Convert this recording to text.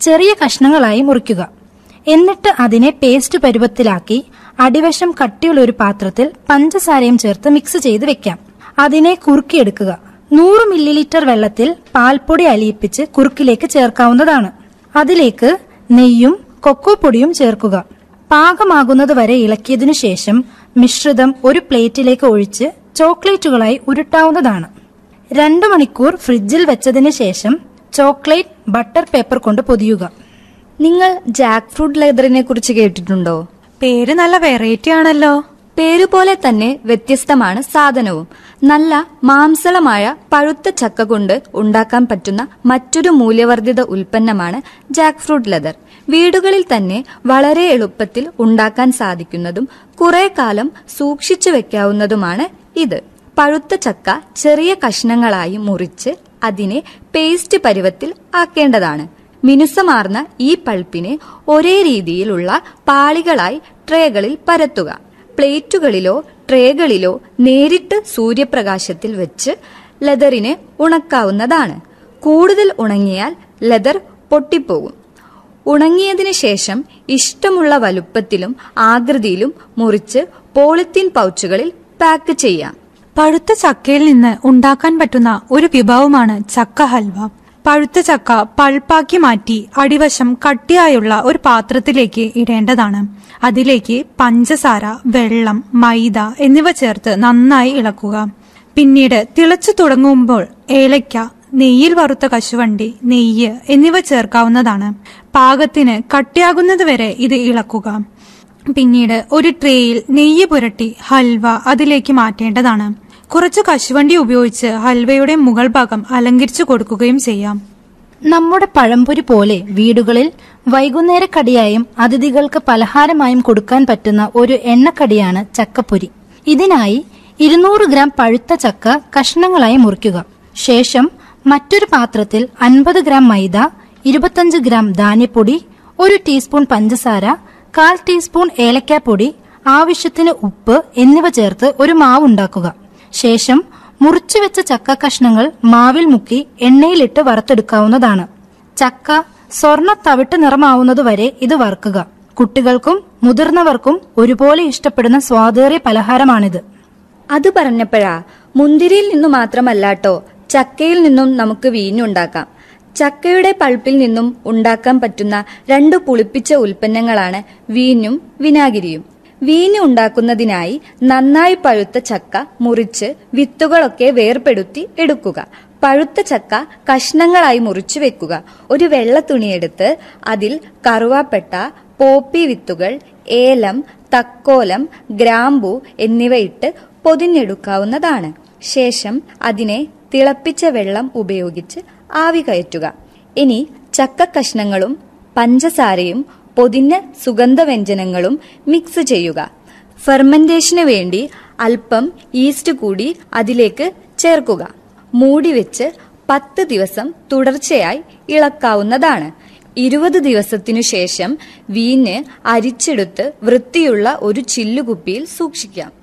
ചെറിയ കഷ്ണങ്ങളായി മുറിക്കുക എന്നിട്ട് അതിനെ പേസ്റ്റ് പരുവത്തിലാക്കി അടിവശം കട്ടിയുള്ള ഒരു പാത്രത്തിൽ പഞ്ചസാരയും ചേർത്ത് മിക്സ് ചെയ്ത് വെക്കാം അതിനെ കുറുക്കിയെടുക്കുക നൂറ് മില്ലിലിറ്റർ വെള്ളത്തിൽ പാൽപ്പൊടി അലിയിപ്പിച്ച് കുറുക്കിലേക്ക് ചേർക്കാവുന്നതാണ് അതിലേക്ക് നെയ്യും കൊക്കോ പൊടിയും ചേർക്കുക പാകമാകുന്നത് വരെ ഇളക്കിയതിനു ശേഷം മിശ്രിതം ഒരു പ്ലേറ്റിലേക്ക് ഒഴിച്ച് ചോക്ലേറ്റുകളായി ഉരുട്ടാവുന്നതാണ് രണ്ടു മണിക്കൂർ ഫ്രിഡ്ജിൽ വെച്ചതിന് ശേഷം ചോക്ലേറ്റ് ബട്ടർ പേപ്പർ കൊണ്ട് പൊതിയുക നിങ്ങൾ ജാക്ക് ഫ്രൂട്ട് ലെതറിനെ കുറിച്ച് കേട്ടിട്ടുണ്ടോ പേര് നല്ല വെറൈറ്റി ആണല്ലോ പേരുപോലെ തന്നെ വ്യത്യസ്തമാണ് സാധനവും നല്ല മാംസളമായ പഴുത്ത ചക്ക കൊണ്ട് ഉണ്ടാക്കാൻ പറ്റുന്ന മറ്റൊരു മൂല്യവർദ്ധിത ഉൽപ്പന്നമാണ് ജാക്ക് ഫ്രൂട്ട് ലെതർ വീടുകളിൽ തന്നെ വളരെ എളുപ്പത്തിൽ ഉണ്ടാക്കാൻ സാധിക്കുന്നതും കുറെ കാലം സൂക്ഷിച്ചു വെക്കാവുന്നതുമാണ് ഇത് പഴുത്ത ചക്ക ചെറിയ കഷ്ണങ്ങളായി മുറിച്ച് അതിനെ പേസ്റ്റ് പരുവത്തിൽ ആക്കേണ്ടതാണ് മിനുസമാർന്ന ഈ പൾപ്പിനെ ഒരേ രീതിയിലുള്ള പാളികളായി ട്രേകളിൽ പരത്തുക പ്ലേറ്റുകളിലോ ട്രേകളിലോ നേരിട്ട് സൂര്യപ്രകാശത്തിൽ വെച്ച് ലെതറിനെ ഉണക്കാവുന്നതാണ് കൂടുതൽ ഉണങ്ങിയാൽ ലെതർ പൊട്ടിപ്പോകും ഉണങ്ങിയതിനു ശേഷം ഇഷ്ടമുള്ള വലുപ്പത്തിലും ആകൃതിയിലും മുറിച്ച് പോളിത്തീൻ പൗച്ചുകളിൽ പാക്ക് ചെയ്യാം പഴുത്ത ചക്കയിൽ നിന്ന് ഉണ്ടാക്കാൻ പറ്റുന്ന ഒരു വിഭവമാണ് ചക്ക ഹൽവ പഴുത്ത ചക്ക പൾപ്പാക്കി മാറ്റി അടിവശം കട്ടിയായുള്ള ഒരു പാത്രത്തിലേക്ക് ഇടേണ്ടതാണ് അതിലേക്ക് പഞ്ചസാര വെള്ളം മൈദ എന്നിവ ചേർത്ത് നന്നായി ഇളക്കുക പിന്നീട് തിളച്ചു തുടങ്ങുമ്പോൾ ഏലയ്ക്ക നെയ്യിൽ വറുത്ത കശുവണ്ടി നെയ്യ് എന്നിവ ചേർക്കാവുന്നതാണ് പാകത്തിന് കട്ടിയാകുന്നതുവരെ ഇത് ഇളക്കുക പിന്നീട് ഒരു ട്രേയിൽ നെയ്യ് പുരട്ടി ഹൽവ അതിലേക്ക് മാറ്റേണ്ടതാണ് കുറച്ച് കശുവണ്ടി ഉപയോഗിച്ച് ഹൽവയുടെ മുകൾ ഭാഗം അലങ്കരിച്ചു കൊടുക്കുകയും ചെയ്യാം നമ്മുടെ പഴംപൊരി പോലെ വീടുകളിൽ വൈകുന്നേരക്കടിയായും അതിഥികൾക്ക് പലഹാരമായും കൊടുക്കാൻ പറ്റുന്ന ഒരു എണ്ണക്കടിയാണ് ചക്കപ്പൊരി ഇതിനായി ഇരുന്നൂറ് ഗ്രാം പഴുത്ത ചക്ക കഷ്ണങ്ങളായി മുറിക്കുക ശേഷം മറ്റൊരു പാത്രത്തിൽ അൻപത് ഗ്രാം മൈദ ഇരുപത്തഞ്ച് ഗ്രാം ധാന്യപ്പൊടി ഒരു ടീസ്പൂൺ പഞ്ചസാര കാൽ ടീസ്പൂൺ ഏലക്കാപ്പൊടി ആവശ്യത്തിന് ഉപ്പ് എന്നിവ ചേർത്ത് ഒരു മാവ് ഉണ്ടാക്കുക ശേഷം മുറിച്ചു വെച്ച ചക്ക കഷ്ണങ്ങൾ മാവിൽ മുക്കി എണ്ണയിലിട്ട് വറുത്തെടുക്കാവുന്നതാണ് ചക്ക സ്വർണ്ണ തവിട്ട് നിറമാവുന്നതുവരെ ഇത് വറുക്കുക കുട്ടികൾക്കും മുതിർന്നവർക്കും ഒരുപോലെ ഇഷ്ടപ്പെടുന്ന സ്വാദേറിയ പലഹാരമാണിത് അത് പറഞ്ഞപ്പോഴാ മുന്തിരിയിൽ നിന്നു മാത്രമല്ലാട്ടോ ചക്കയിൽ നിന്നും നമുക്ക് വീഞ്ഞുണ്ടാക്കാം ചക്കയുടെ പൾപ്പിൽ നിന്നും ഉണ്ടാക്കാൻ പറ്റുന്ന രണ്ട് പുളിപ്പിച്ച ഉൽപ്പന്നങ്ങളാണ് വീഞ്ഞും വിനാഗിരിയും വീഞ്ഞ് ഉണ്ടാക്കുന്നതിനായി നന്നായി പഴുത്ത ചക്ക മുറിച്ച് വിത്തുകളൊക്കെ വേർപെടുത്തി എടുക്കുക പഴുത്ത ചക്ക കഷ്ണങ്ങളായി മുറിച്ചു വെക്കുക ഒരു വെള്ള തുണിയെടുത്ത് അതിൽ കറുവാപ്പെട്ട പോപ്പി വിത്തുകൾ ഏലം തക്കോലം ഗ്രാമ്പു എന്നിവയിട്ട് പൊതിഞ്ഞെടുക്കാവുന്നതാണ് ശേഷം അതിനെ തിളപ്പിച്ച വെള്ളം ഉപയോഗിച്ച് ആവി കയറ്റുക ഇനി ചക്ക കഷ്ണങ്ങളും പഞ്ചസാരയും പൊതിഞ്ഞ സുഗന്ധവ്യഞ്ജനങ്ങളും മിക്സ് ചെയ്യുക ഫെർമെന്റേഷന് വേണ്ടി അല്പം ഈസ്റ്റ് കൂടി അതിലേക്ക് ചേർക്കുക മൂടി വെച്ച് പത്ത് ദിവസം തുടർച്ചയായി ഇളക്കാവുന്നതാണ് ഇരുപത് ദിവസത്തിനു ശേഷം വീഞ്ഞ് അരിച്ചെടുത്ത് വൃത്തിയുള്ള ഒരു ചില്ലുകുപ്പിയിൽ സൂക്ഷിക്കാം